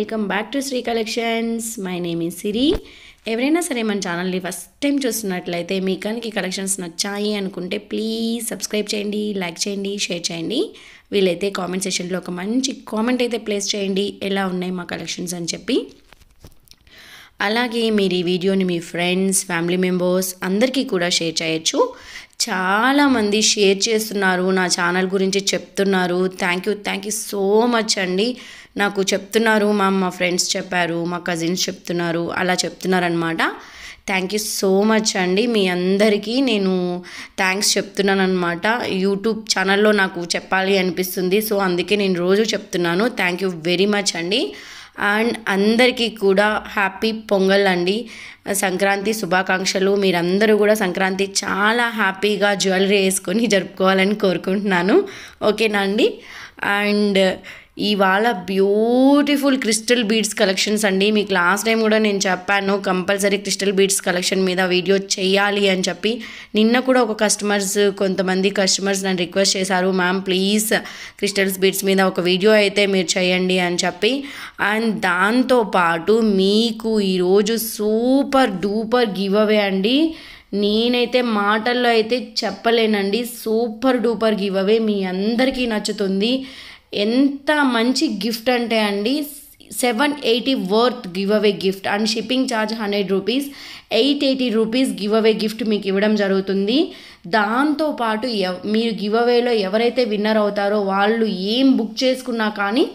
welcome back to Sri collections my name ఈ సిరి ఎవరైనా సరే మన ఛానల్ని ఫస్ట్ టైం చూస్తున్నట్లయితే మీ కనుక కలెక్షన్స్ నచ్చాయి అనుకుంటే ప్లీజ్ సబ్స్క్రైబ్ చేయండి లైక్ చేయండి షేర్ చేయండి వీలైతే కామెంట్ సెషన్లో ఒక మంచి కామెంట్ అయితే ప్లేస్ చేయండి ఎలా ఉన్నాయి మా కలెక్షన్స్ అని చెప్పి అలాగే మీరు ఈ వీడియోని మీ ఫ్రెండ్స్ ఫ్యామిలీ మెంబర్స్ అందరికీ కూడా షేర్ చేయొచ్చు చాలామంది షేర్ చేస్తున్నారు నా ఛానల్ గురించి చెప్తున్నారు thank you thank you so much అండి నాకు చెప్తున్నారు మా మా ఫ్రెండ్స్ చెప్పారు మా కజిన్స్ చెప్తున్నారు అలా చెప్తున్నారనమాట థ్యాంక్ యూ సో మచ్ అండి మీ అందరికీ నేను థ్యాంక్స్ చెప్తున్నాను అనమాట యూట్యూబ్ ఛానల్లో నాకు చెప్పాలి అనిపిస్తుంది సో అందుకే నేను రోజు చెప్తున్నాను థ్యాంక్ యూ వెరీ మచ్ అండి అండ్ అందరికీ కూడా హ్యాపీ పొంగల్ అండి సంక్రాంతి శుభాకాంక్షలు మీరందరూ కూడా సంక్రాంతి చాలా హ్యాపీగా జ్యువెలరీ వేసుకొని జరుపుకోవాలని కోరుకుంటున్నాను ఓకేనా అండి అండ్ ఇవాళ బ్యూటిఫుల్ క్రిస్టల్ బీడ్స్ కలెక్షన్స్ అండి మీకు లాస్ట్ టైం కూడా నేను చెప్పాను కంపల్సరీ క్రిస్టల్ బీడ్స్ కలెక్షన్ మీద వీడియో చేయాలి అని చెప్పి నిన్న కూడా ఒక కస్టమర్స్ కొంతమంది కస్టమర్స్ నన్ను రిక్వెస్ట్ చేశారు మ్యామ్ ప్లీజ్ క్రిస్టల్స్ బీడ్స్ మీద ఒక వీడియో అయితే మీరు చేయండి అని చెప్పి అండ్ దాంతోపాటు మీకు ఈరోజు సూపర్ డూపర్ గివ్ అవే అండి నేనైతే మాటల్లో అయితే చెప్పలేనండి సూపర్ డూపర్ గివ్ అవే మీ అందరికీ నచ్చుతుంది ఎంత మంచి గిఫ్ట్ అంటే అండి seven eighty worth give away gift and shipping charge hundred rupees eight eighty rupees give away gift మీకు ఇవ్వడం జరుగుతుంది దాంతోపాటు ఎవ్ మీరు గివ్ అవేలో ఎవరైతే విన్నర్ అవుతారో వాళ్ళు ఏం బుక్ చేసుకున్నా కానీ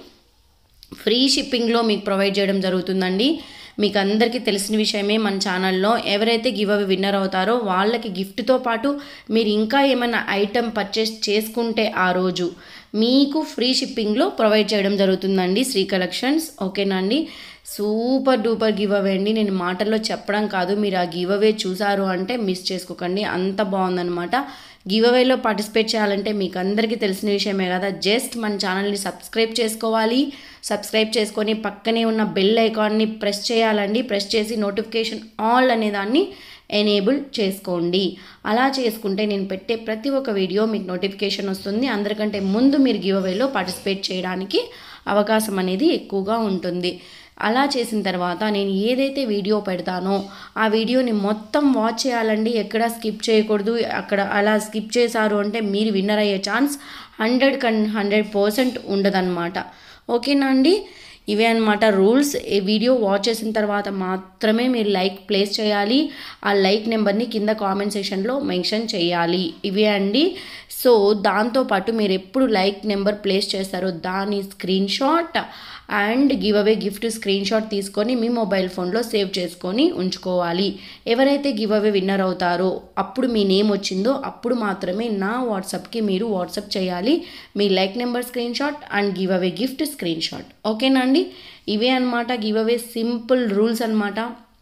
ఫ్రీ షిప్పింగ్లో మీకు ప్రొవైడ్ చేయడం జరుగుతుందండి మీకు అందరికీ తెలిసిన విషయమే మన ఛానల్లో ఎవరైతే గివ్ అవి విన్నర్ అవుతారో వాళ్ళకి గిఫ్ట్తో పాటు మీరు ఇంకా ఏమైనా ఐటెం పర్చేస్ చేసుకుంటే ఆ రోజు మీకు ఫ్రీ షిప్పింగ్లో ప్రొవైడ్ చేయడం జరుగుతుందండి శ్రీ కలెక్షన్స్ ఓకేనా అండి సూపర్ డూపర్ గివ్ అవే అండి నేను మాటల్లో చెప్పడం కాదు మీరు ఆ గివ్ అవే చూసారు అంటే మిస్ చేసుకోకండి అంత బాగుందనమాట గివ్ అవేలో పార్టిసిపేట్ చేయాలంటే మీకు అందరికీ తెలిసిన విషయమే కదా జస్ట్ మన ఛానల్ని సబ్స్క్రైబ్ చేసుకోవాలి సబ్స్క్రైబ్ చేసుకొని పక్కనే ఉన్న బెల్ ఐకాన్ని ప్రెస్ చేయాలండి ప్రెస్ చేసి నోటిఫికేషన్ ఆల్ అనే దాన్ని ఎనేబుల్ చేసుకోండి అలా చేసుకుంటే నేను పెట్టే ప్రతి ఒక్క వీడియో మీకు నోటిఫికేషన్ వస్తుంది అందరికంటే ముందు మీరు గివ్ అవేలో పార్టిసిపేట్ చేయడానికి అవకాశం అనేది ఎక్కువగా ఉంటుంది అలా చేసిన తర్వాత నేను ఏదైతే వీడియో పెడతానో ఆ వీడియోని మొత్తం వాచ్ చేయాలండి ఎక్కడ స్కిప్ చేయకూడదు అక్కడ అలా స్కిప్ చేశారు అంటే మీరు విన్నర్ అయ్యే ఛాన్స్ హండ్రెడ్ కన్ హండ్రెడ్ పర్సెంట్ ఉండదన్నమాట ఓకేనా అండి ఇవే అనమాట రూల్స్ ఈ వీడియో వాచ్ చేసిన తర్వాత మాత్రమే మీరు లైక్ ప్లేస్ చేయాలి ఆ లైక్ నెంబర్ని కింద కామెంట్ సెక్షన్లో మెన్షన్ చేయాలి ఇవే అండి సో దాంతోపాటు మీరు ఎప్పుడు లైక్ నెంబర్ ప్లేస్ చేస్తారో దాని screen shot and give away gift screen shot తీసుకొని మీ మొబైల్ ఫోన్లో సేవ్ చేసుకొని ఉంచుకోవాలి ఎవరైతే గివ్ అవే విన్నర్ అవుతారో అప్పుడు మీ నేమ్ వచ్చిందో అప్పుడు మాత్రమే నా వాట్సాప్కి మీరు వాట్సాప్ చేయాలి మీ like number screen shot and give away gift screen shot ఓకేనా అండి ఇవే అనమాట గివ్ అవే సింపుల్ రూల్స్ అనమాట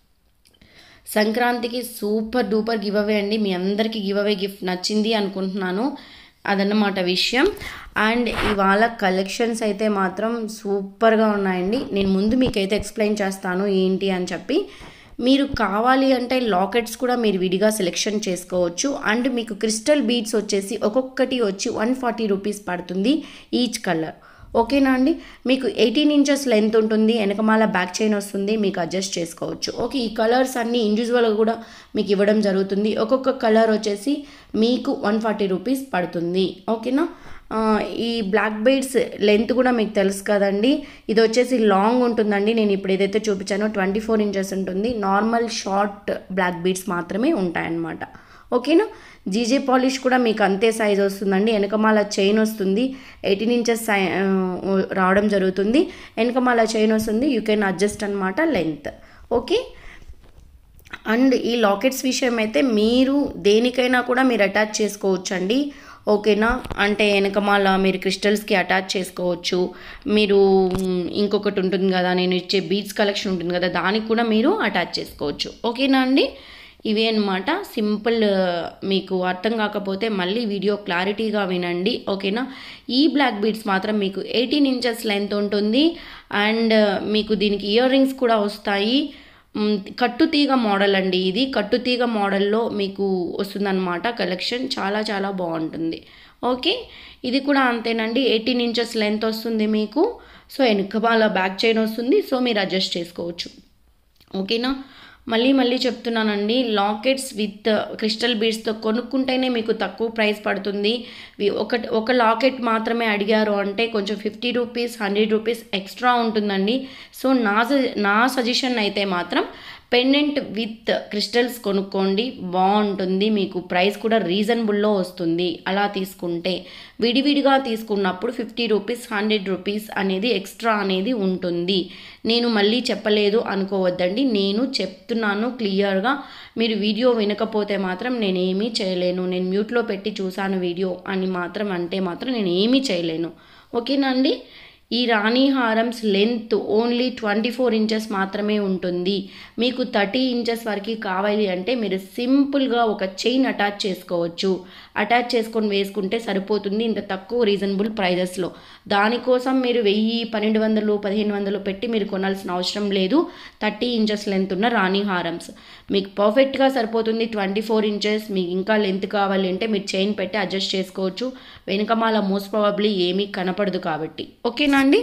సంక్రాంతికి సూపర్ డూపర్ గివ్ అవే అండి మీ అందరికీ గివ్ అవే గిఫ్ట్ నచ్చింది అనుకుంటున్నాను అదన్నమాట విషయం అండ్ ఇవాళ కలెక్షన్స్ అయితే మాత్రం సూపర్గా ఉన్నాయండి నేను ముందు మీకైతే ఎక్స్ప్లెయిన్ చేస్తాను ఏంటి అని చెప్పి మీరు కావాలి అంటే లాకెట్స్ కూడా మీరు విడిగా సెలెక్షన్ చేసుకోవచ్చు అండ్ మీకు క్రిస్టల్ బీడ్స్ వచ్చేసి ఒక్కొక్కటి వచ్చి వన్ ఫార్టీ రూపీస్ పడుతుంది ఈచ్ కలర్ ఓకేనా అండి మీకు ఎయిటీన్ ఇంచెస్ లెంత్ ఉంటుంది వెనకమాల బ్యాక్ చైన్ వస్తుంది మీకు అడ్జస్ట్ చేసుకోవచ్చు ఓకే ఈ కలర్స్ అన్నీ ఇండివిజువల్గా కూడా మీకు ఇవ్వడం జరుగుతుంది ఒక్కొక్క కలర్ వచ్చేసి మీకు వన్ ఫార్టీ రూపీస్ పడుతుంది ఓకేనా ఈ బ్లాక్ బీడ్స్ లెంత్ కూడా మీకు తెలుసు కదండి ఇది వచ్చేసి లాంగ్ ఉంటుందండి నేను ఇప్పుడు ఏదైతే చూపించానో ట్వంటీ ఫోర్ ఇంచెస్ ఉంటుంది నార్మల్ షార్ట్ బ్లాక్ బీడ్స్ మాత్రమే ఉంటాయన్నమాట ఓకేనా జీజే పాలిష్ కూడా మీకు అంతే సైజ్ వస్తుందండి వెనకమాల చైన్ వస్తుంది ఎయిటీన్ ఇంచెస్ సై రావడం జరుగుతుంది వెనకమాల చైన్ వస్తుంది యూ కెన్ అడ్జస్ట్ అనమాట లెంత్ ఓకే అండ్ ఈ లాకెట్స్ విషయం అయితే మీరు దేనికైనా కూడా మీరు అటాచ్ చేసుకోవచ్చు అండి ఓకేనా అంటే వెనకమాల మీరు క్రిస్టల్స్కి అటాచ్ చేసుకోవచ్చు మీరు ఇంకొకటి ఉంటుంది కదా నేను ఇచ్చే బీడ్స్ కలెక్షన్ ఉంటుంది కదా దానికి కూడా మీరు అటాచ్ చేసుకోవచ్చు ఓకేనా అండి ఇవే అనమాట సింపుల్ మీకు అర్థం కాకపోతే మళ్ళీ వీడియో క్లారిటీగా వినండి ఓకేనా ఈ బ్లాక్ బీడ్స్ మాత్రం మీకు ఎయిటీన్ ఇంచెస్ లెంత్ ఉంటుంది అండ్ మీకు దీనికి ఇయర్ రింగ్స్ కూడా వస్తాయి కట్టుతీగ మోడల్ అండి ఇది కట్టుతీగ మోడల్లో మీకు వస్తుందన్నమాట కలెక్షన్ చాలా చాలా బాగుంటుంది ఓకే ఇది కూడా అంతేనండి ఎయిటీన్ ఇంచెస్ లెంత్ వస్తుంది మీకు సో వెనుకమాల బ్యాక్ చైన్ వస్తుంది సో మీరు అడ్జస్ట్ చేసుకోవచ్చు ఓకేనా మళ్ళీ మళ్ళీ చెప్తున్నానండి లాకెట్స్ విత్ క్రిస్టల్ బీడ్స్తో కొనుక్కుంటేనే మీకు తక్కువ ప్రైస్ పడుతుంది వి- ఒక ఒక లాకెట్ మాత్రమే అడిగారు అంటే కొంచెం fifty rupees hundred rupees extra ఉంటుందండి సో నా సజ- నా సజెషన్ అయితే మాత్రం పెండెంట్ విత్ క్రిస్టల్స్ కొనుక్కోండి బాగుంటుంది మీకు ప్రైస్ కూడా రీజనబుల్లో వస్తుంది అలా తీసుకుంటే విడివిడిగా తీసుకున్నప్పుడు ఫిఫ్టీ రూపీస్ హండ్రెడ్ రూపీస్ అనేది ఎక్స్ట్రా అనేది ఉంటుంది నేను మళ్ళీ చెప్పలేదు అనుకోవద్దండి నేను చెప్తున్నాను క్లియర్గా మీరు వీడియో వినకపోతే మాత్రం నేనేమీ చేయలేను నేను మ్యూట్లో పెట్టి చూశాను వీడియో అని మాత్రం అంటే మాత్రం నేను ఏమీ చేయలేను ఓకేనా అండి ఈ రాణి హారమ్స్ length only twenty four inches మాత్రమే ఉంటుంది మీకు థర్టీ ఇంచెస్ వరకు కావాలి అంటే మీరు సింపుల్గా ఒక చైన్ అటాచ్ చేసుకోవచ్చు అటాచ్ చేసుకొని వేసుకుంటే సరిపోతుంది ఇంత తక్కువ రీజనబుల్ ప్రైజెస్లో దానికోసం మీరు వెయ్యి పన్నెండు వందలు పదిహేను వందలు పెట్టి మీరు కొనాల్సిన అవసరం లేదు థర్టీ ఇంచెస్ లెంత్ ఉన్న రాణి హారమ్స్ మీకు పర్ఫెక్ట్గా సరిపోతుంది ట్వంటీ ఫోర్ ఇంచెస్ మీకు ఇంకా లెంత్ కావాలి అంటే మీరు చైన్ పెట్టి అడ్జస్ట్ చేసుకోవచ్చు వెనుకమాల మోస్ట్ ప్రాబబ్లీ ఏమీ కనపడదు కాబట్టి ఓకేనా అండి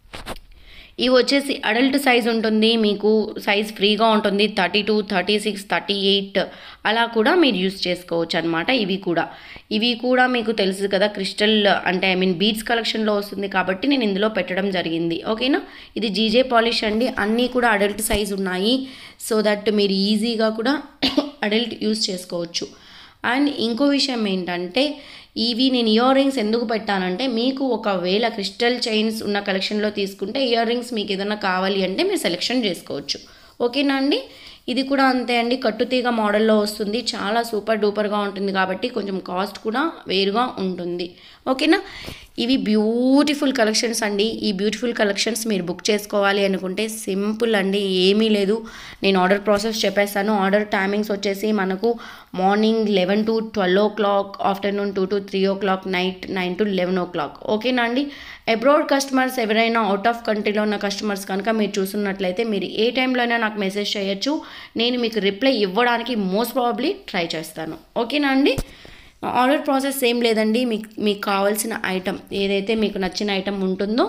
ఇవి వచ్చేసి అడల్ట్ సైజ్ ఉంటుంది మీకు సైజ్ ఫ్రీగా ఉంటుంది thirty two thirty six thirty eight అలా కూడా మీరు యూస్ చేసుకోవచ్చు అనమాట ఇవి కూడా ఇవి కూడా మీకు తెలుసు కదా క్రిస్టల్ అంటే ఐ మీన్ బీడ్స్ కలెక్షన్లో వస్తుంది కాబట్టి నేను ఇందులో పెట్టడం జరిగింది ఓకేనా ఇది జీజే పాలిష్ అండి అన్నీ కూడా అడల్ట్ సైజ్ ఉన్నాయి సో దట్ మీరు ఈజీగా కూడా అడల్ట్ యూస్ చేసుకోవచ్చు అండ్ ఇంకో విషయం ఏంటంటే ఇవి నేను ఇయర్ రింగ్స్ ఎందుకు పెట్టానంటే మీకు ఒకవేళ క్రిస్టల్ చైన్స్ ఉన్న కలెక్షన్లో తీసుకుంటే ఇయర్ రింగ్స్ మీకు ఏదైనా కావాలి అంటే మీరు సెలెక్షన్ చేసుకోవచ్చు ఓకేనా అండి ఇది కూడా అంతే అండి కట్టుతీగ మోడల్లో వస్తుంది చాలా సూపర్ డూపర్గా ఉంటుంది కాబట్టి కొంచెం కాస్ట్ కూడా వేరుగా ఉంటుంది ఓకేనా ఇవి బ్యూటిఫుల్ కలెక్షన్స్ అండి ఈ బ్యూటిఫుల్ కలెక్షన్స్ మీరు బుక్ చేసుకోవాలి అనుకుంటే సింపుల్ అండి ఏమీ లేదు నేను ఆర్డర్ ప్రాసెస్ చెప్పేస్తాను ఆర్డర్ టైమింగ్స్ వచ్చేసి మనకు morning eleven to twelve o'clock afternoon two to three o'clock night nine to eleven o'clock ఓకేనా అండి అబ్రాడ్ కస్టమర్స్ ఎవరైనా అవుట్ ఆఫ్ కంట్రీలో ఉన్న కస్టమర్స్ కనుక మీరు చూస్తున్నట్లయితే మీరు ఏ టైంలో అయినా నాకు మెసేజ్ చేయొచ్చు నేను మీకు రిప్లై ఇవ్వడానికి మోస్ట్ ప్రాబబ్లీ ట్రై చేస్తాను ఓకేనా అండి ఆర్డర్ ప్రాసెస్ ఏం లేదండి మీకు మీకు కావాల్సిన ఐటమ్ ఏదైతే మీకు నచ్చిన ఐటమ్ ఉంటుందో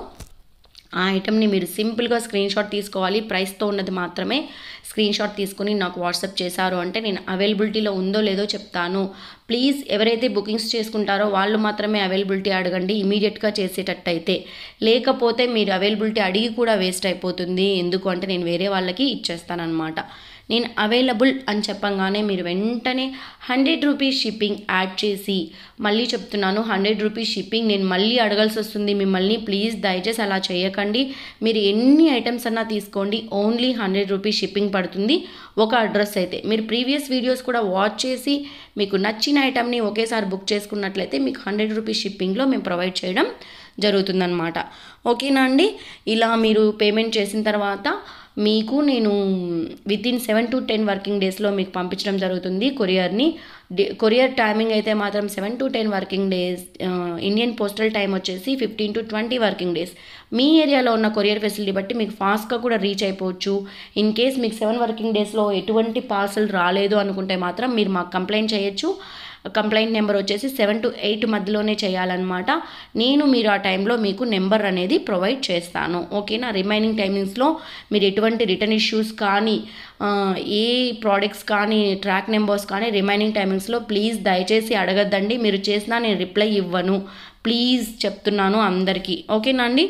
ఆ ఐటమ్ని మీరు సింపుల్గా స్క్రీన్ షాట్ తీసుకోవాలి ప్రైస్తో ఉన్నది మాత్రమే స్క్రీన్ షాట్ తీసుకుని నాకు వాట్సాప్ చేశారు అంటే నేను అవైలబిలిటీలో ఉందో లేదో చెప్తాను ప్లీజ్ ఎవరైతే బుకింగ్స్ చేసుకుంటారో వాళ్ళు మాత్రమే అవైలబిలిటీ అడగండి ఇమీడియట్గా చేసేటట్టు అయితే లేకపోతే మీరు అవైలబిలిటీ అడిగి కూడా వేస్ట్ అయిపోతుంది ఎందుకు అంటే నేను వేరే వాళ్ళకి ఇచ్చేస్తానమాట నేను అవైలబుల్ అని చెప్పంగానే మీరు వెంటనే హండ్రెడ్ రూపీస్ షిప్పింగ్ యాడ్ చేసి మళ్ళీ చెప్తున్నాను హండ్రెడ్ రూపీస్ షిప్పింగ్ నేను మళ్ళీ అడగాల్సి వస్తుంది మిమ్మల్ని ప్లీజ్ దయచేసి అలా చేయకండి మీరు ఎన్ని ఐటమ్స్ అన్నా తీసుకోండి ఓన్లీ హండ్రెడ్ రూపీస్ షిప్పింగ్ పడుతుంది ఒక అడ్రస్ అయితే మీరు ప్రీవియస్ వీడియోస్ కూడా వాచ్ చేసి మీకు నచ్చిన ఐటమ్ని ఒకేసారి బుక్ చేసుకున్నట్లయితే మీకు హండ్రెడ్ రూపీస్ షిప్పింగ్లో మేము ప్రొవైడ్ చేయడం జరుగుతుందన్నమాట ఓకేనా అండి ఇలా మీరు పేమెంట్ చేసిన తర్వాత మీకు నేను within seven to ten working డేస్లో మీకు పంపించడం జరుగుతుంది కొరియర్ని కొరియర్ టైమింగ్ అయితే మాత్రం seven to ten working days Indian postal time వచ్చేసి fifteen to twenty working days మీ ఏరియాలో ఉన్న కొరియర్ ఫెసిలిటీ బట్టి మీకు ఫాస్ట్గా కూడా రీచ్ అయిపోవచ్చు ఇన్ కేస్ మీకు సెవెన్ వర్కింగ్ డేస్లో ఎటువంటి పార్సల్ రాలేదు అనుకుంటే మాత్రం మీరు మాకు కంప్లైంట్ చేయొచ్చు కంప్లైంట్ నెంబర్ వచ్చేసి సెవెన్ టు ఎయిట్ మధ్యలోనే చేయాలన్నమాట నేను మీరు ఆ టైంలో మీకు నెంబర్ అనేది ప్రొవైడ్ చేస్తాను ఓకేనా రిమైనింగ్ టైమింగ్స్లో మీరు ఎటువంటి రిటర్న్ ఇష్యూస్ కానీ ఆ, ఏ ప్రోడక్ట్స్ కానీ ట్రాక్ నెంబర్స్ కానీ రిమైనింగ్ టైమింగ్స్లో ప్లీజ్ దయచేసి అడగద్దండి మీరు చేసినా నేను రిప్లై ఇవ్వను ప్లీజ్ చెప్తున్నాను అందరికీ ఓకేనా అండి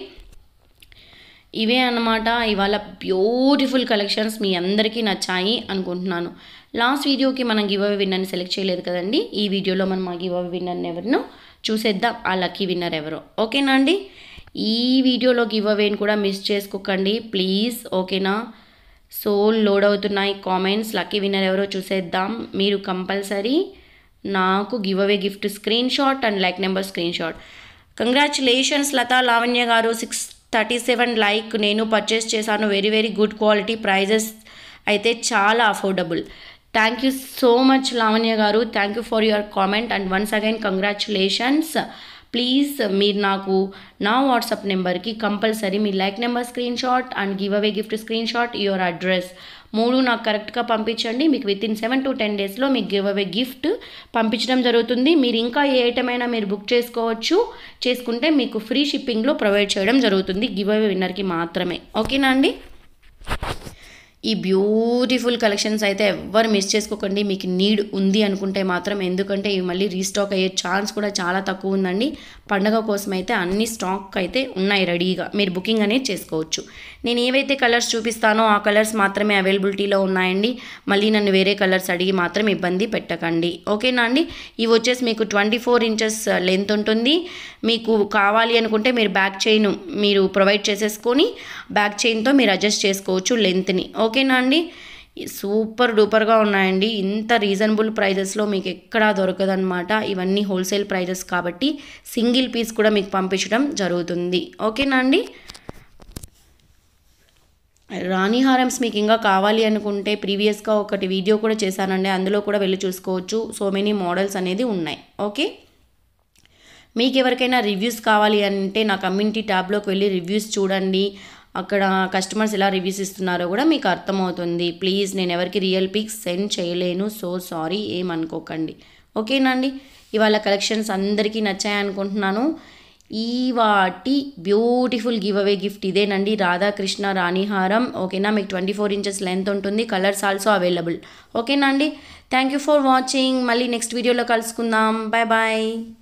ఇవే అన్నమాట ఇవాళ బ్యూటిఫుల్ కలెక్షన్స్ మీ అందరికీ నచ్చాయి అనుకుంటున్నాను లాస్ట్ వీడియోకి మనం గివ్ అవే విన్నర్ని సెలెక్ట్ చేయలేదు కదండి ఈ వీడియోలో మనం ఆ గివ్ అవే విన్నర్ని ఎవరినో చూసేద్దాం ఆ లక్కీ విన్నర్ ఎవరో ఓకేనా అండి ఈ వీడియోలో గివ్ అవేని కూడా మిస్ చేసుకోకండి ప్లీజ్ ఓకేనా సో లోడ్ అవుతున్నాయి కామెంట్స్ లక్కీ విన్నర్ ఎవరో చూసేద్దాం మీరు కంపల్సరీ నాకు give away gift screen shot and like number screen shot congratulations Latha Lavanya గారు సిక్స్ థర్టీ సెవెన్ లైక్ నేను పర్చేస్ చేశాను very very good quality prices అయితే చాలా affordable thank you so much Lavanya గారు thank you for your comment and once again congratulations please మీరు నాకు నా WhatsApp నెంబర్కి కంపల్సరీ మీ like number screen shot and give away gift screen shot your address మూడు నాకు కరెక్ట్గా పంపించండి మీకు within seven to ten డేస్లో మీకు గివ్ అవే గిఫ్ట్ పంపించడం జరుగుతుంది మీరు ఇంకా ఏ ఐటమ్ అయినా మీరు బుక్ చేసుకోవచ్చు చేసుకుంటే మీకు ఫ్రీ షిప్పింగ్లో ప్రొవైడ్ చేయడం జరుగుతుంది గివ్ అవే విన్నర్కి మాత్రమే ఓకేనా అండి ఈ బ్యూటిఫుల్ కలెక్షన్స్ అయితే ఎవ్వరు మిస్ చేసుకోకండి మీకు నీడ్ ఉంది అనుకుంటే మాత్రం ఎందుకంటే ఇవి మళ్ళీ రీస్టాక్ అయ్యే ఛాన్స్ కూడా చాలా తక్కువ ఉందండి పండగ కోసం అయితే అన్ని స్టాక్ అయితే ఉన్నాయి రెడీగా మీరు బుకింగ్ అనేది చేసుకోవచ్చు నేను ఏవైతే కలర్స్ చూపిస్తానో ఆ కలర్స్ మాత్రమే అవైలబిలిటీలో ఉన్నాయండి మళ్ళీ నన్ను వేరే కలర్స్ అడిగి మాత్రం ఇబ్బంది పెట్టకండి ఓకేనా అండి ఇవి వచ్చేసి మీకు ట్వంటీ ఫోర్ ఇంచెస్ లెంత్ ఉంటుంది మీకు కావాలి అనుకుంటే మీరు బ్యాక్ చైన్ మీరు ప్రొవైడ్ చేసేసుకొని బ్యాక్ చైన్తో మీరు అడ్జస్ట్ చేసుకోవచ్చు లెంత్ని ఓకేనా అండి సూపర్ డూపర్గా ఉన్నాయండి ఇంత రీజనబుల్ ప్రైజెస్లో మీకు ఎక్కడా దొరకదనమాట ఇవన్నీ హోల్సేల్ ప్రైజెస్ కాబట్టి సింగిల్ పీస్ కూడా మీకు పంపించడం జరుగుతుంది ఓకేనా అండి రాణి హారమ్స్ మీకు ఇంకా కావాలి అనుకుంటే ప్రీవియస్గా ఒకటి వీడియో కూడా చేశానండి అందులో కూడా వెళ్ళి చూసుకోవచ్చు సో మెనీ మోడల్స్ అనేది ఉన్నాయి ఓకే మీకు ఎవరికైనా రివ్యూస్ కావాలి అంటే నా కమ్యూనిటీ ట్యాబ్లోకి వెళ్ళి రివ్యూస్ చూడండి అక్కడ కస్టమర్స్ ఎలా రివ్యూస్ ఇస్తున్నారో కూడా మీకు అర్థమవుతుంది ప్లీజ్ నేను ఎవరికి రియల్ పిక్స్ సెండ్ చేయలేను సో సారీ ఏమనుకోకండి ఓకేనా అండి ఇవాళ కలెక్షన్స్ అందరికీ నచ్చాయి అనుకుంటున్నాను ఈ వాటి బ్యూటిఫుల్ గివ్ అవే గిఫ్ట్ ఇదేనండి రాధాకృష్ణ రాణిహారం ఓకేనా మీకు ట్వంటీ ఫోర్ ఇంచెస్ లెంత్ ఉంటుంది కలర్స్ ఆల్సో అవైలబుల్ ఓకేనా అండి థ్యాంక్ యూ ఫర్ వాచింగ్ మళ్ళీ నెక్స్ట్ వీడియోలో కలుసుకుందాం బాయ్ బాయ్